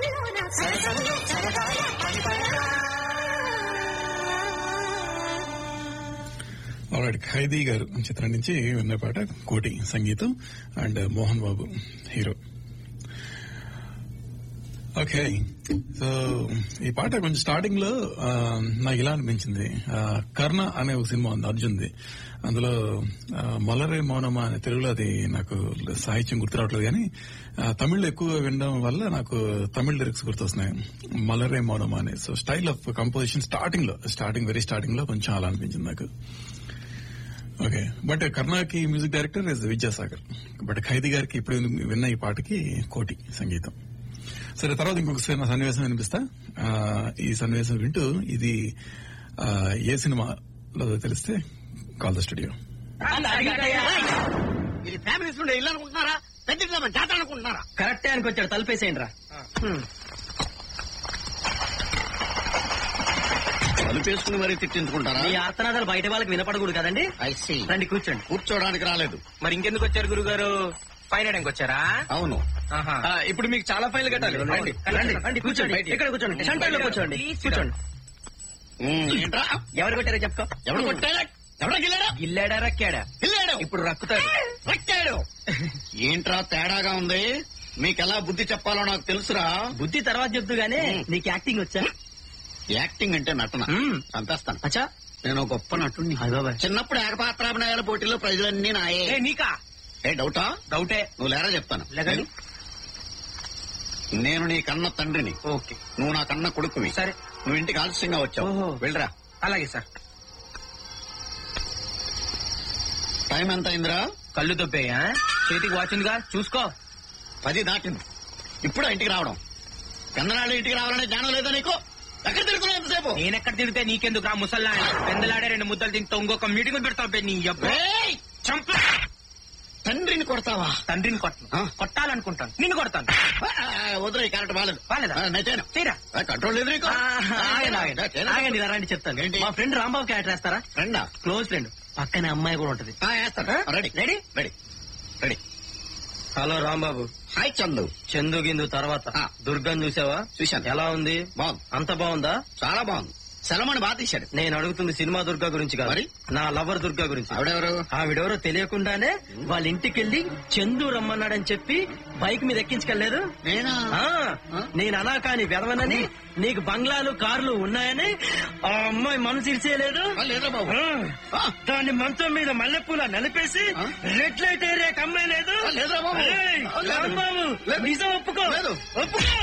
గుండెల్లోన సరసంలో సరదాల పడిపడగా ఆల్రెడీ ఖైదీ గారు చిత్రం నుంచి విన్న పాట కోటి సంగీతం and Mohan Babu hero okay so ఈ పాట కొంచెం స్టార్టింగ్ లో ఆ, నాకు ఇలా అనిపించింది ఆ, కర్ణ అనే ఒక సినిమా ఉంది అర్జున్ది అందులో ఆ, మలరే మౌనమా అనే తెలుగులో అది నాకు సాహిత్యం గుర్తురావట్లేదు కానీ ఆ, తమిళ్లో ఎక్కువ వినడం వల్ల నాకు తమిళ్ లిరిక్స్ గుర్తొస్తున్నాయి మలరే మౌనమా అనే so style of composition starting లో స్టార్టింగ్ వెరీ స్టార్టింగ్ లో కొంచెం అలా అనిపించింది నాకు ఓకే బట్ కర్ణాకి music director is Vidyasagar but Khaidi గారికి ఇప్పుడు విన్న ఈ పాటకి కోటి సంగీతం సరే తర్వాత ఇంకొక సినిమా సన్నివేశం వినిపిస్తా ఆ, ఈ సన్నివేశం వింటూ ఇది ఆ, ఏ సినిమాలో తెలిస్తే కాల్ ద స్టూడియో ఇది ఫ్యామిలీస్ నుండి ఇల్లు అనుకుంటున్నారా పెద్ద జాతర అనుకుంటున్నారా కరెక్ట్ ఆయనకి వచ్చాడు తలుపేసేయండి రా తలుపేసుకుని మరీ తిట్టించుకుంటారా మీ ఆర్తనాదాలు బయట వాళ్ళకి వినపడకూడదు కదండి ఐసి రండి కూర్చోండి కూర్చోడానికి రాలేదు మరి ఇంకెందుకు వచ్చారు గురుగారు ఫైన్ వేయడానికి వచ్చారా అవును ఆహా. ఆ, ఇప్పుడు మీకు చాలా ఫైన్లు కట్టాలి రండి రండి రండి కూర్చోండి ఇక్కడ కూర్చోండి సెంటర్ లో కూర్చోండి కూర్చోండి ఉమ్, ఏంట్రా ఎవరు కొట్టారో చెప్పుకో ఎవడు కొట్టాడా ఎవడ గిల్లాడా గిల్లాడా రక్కాడా గిల్లాడు ఇప్పుడు రక్కుతాడు రక్కాడు ఏంట్రా తేడాగా ఉంది మీకెలా బుద్ధి చెప్పాలో నాకు తెలుసురా బుద్ధి తర్వాత చెప్తూ గానీ మ్. నీకు యాక్టింగ్ వచ్చా యాక్టింగ్ అంటే నటన మ్. చంపేస్తాను అచ్చా నేను ఒక గొప్ప నటుడిని అయ్ బాబాయ్. చిన్నప్పుడు ఏకపాత్రాభినయాల పోటీలో ప్రజలన్నీ నాయే ఏ నీకా ఏ డౌటా డౌటే నువ్వు లేరా చెప్తాను లేదండి. నేను నీ కన్న తండ్రిని ఓకే నువ్వు నా కన్న కొడుకువి సరే. నువ్వు ఇంటికి ఆలస్యంగా వచ్చావు ఓహో. వెళ్ళరా అలాగే సార్ టైం ఎంత అయిందిరా కళ్ళు దొబ్బేయా చేతికి వాచిందిగా చూసుకో పది దాటింది ఇప్పుడు ఇంటికి రావడం పెందనాళ్ళు ఇంటికి రావాలనే జ్ఞానం లేదా నీకు ఎక్కడ తిరుగుతున్నావు ఎంతసేపు నేనెక్కడ తిడితే నీకెందుకు రా ముసల్లా పెందలాడే రెండు ముద్దలు తింటూ ఇంకొక మీటింగ్ పెడతావు బే నీ అబ్బా ఏయ్! చంప తండ్రిని కొడతావా తండ్రిని కొట్టను ఆ? కొట్టాలనుకుంటాను నిన్ను కొడతాను వదిలే కరెక్ట్ బాలేదు బాలేదా? ఆ, నేను చేయను. చేయరా? ఆ, కంట్రోల్ లేదు నీకు ఆ, ఆగండి, ఆ, ఆగండి. చేయను. ఆగండి ఇలా రండి చెప్తాను ఏంటి? మా ఫ్రెండ్ రాంబాబు క్యారెక్టర్ వేస్తారా ఫ్రెండా క్లోజ్ ఫ్రెండ్ పక్కనే అమ్మాయి కూడా ఉంటది ఆ, వేస్తాను ready ready ready ready hello Rambabu hi Chandu Chandu గిందు తర్వాత ఆ. దుర్గం చూసావా చూశాను. ఎలా ఉంది బాగుంది అంత బాగుందా చాలా బాగుంది సెలమని బాగా తీశాడు నేను అడుగుతుంది సినిమా దుర్గా గురించి కాదు మరి? నా లవర్ దుర్గా గురించి ఆవిడెవరు ఆవిడెవరో తెలియకుండానే వాళ్ళ ఇంటికి వెళ్ళి చందు రమ్మన్నాడని చెప్పి బైక్ మీద ఎక్కించుకెళ్లేదు నేనా ఆ, నేను అలా కాని వెదవనని నీకు బంగ్లాలు కార్లు ఉన్నాయని ఆ అమ్మాయి మనసు ఇచ్చేయలేదు ఆ, లేదురా బాబు ఆ, దాన్ని మంచం మీద మల్లెపూల నలిపేసి ఆ? రెడ్ లైట్ ఏరియాకి అమ్మాయి లేదు ఆ, లేదురా బాబు. అరేయ్, ఆ, లేదు. రాంబాబు లేదు. నిజం ఒప్పుకో లేదు. ఒప్పుకో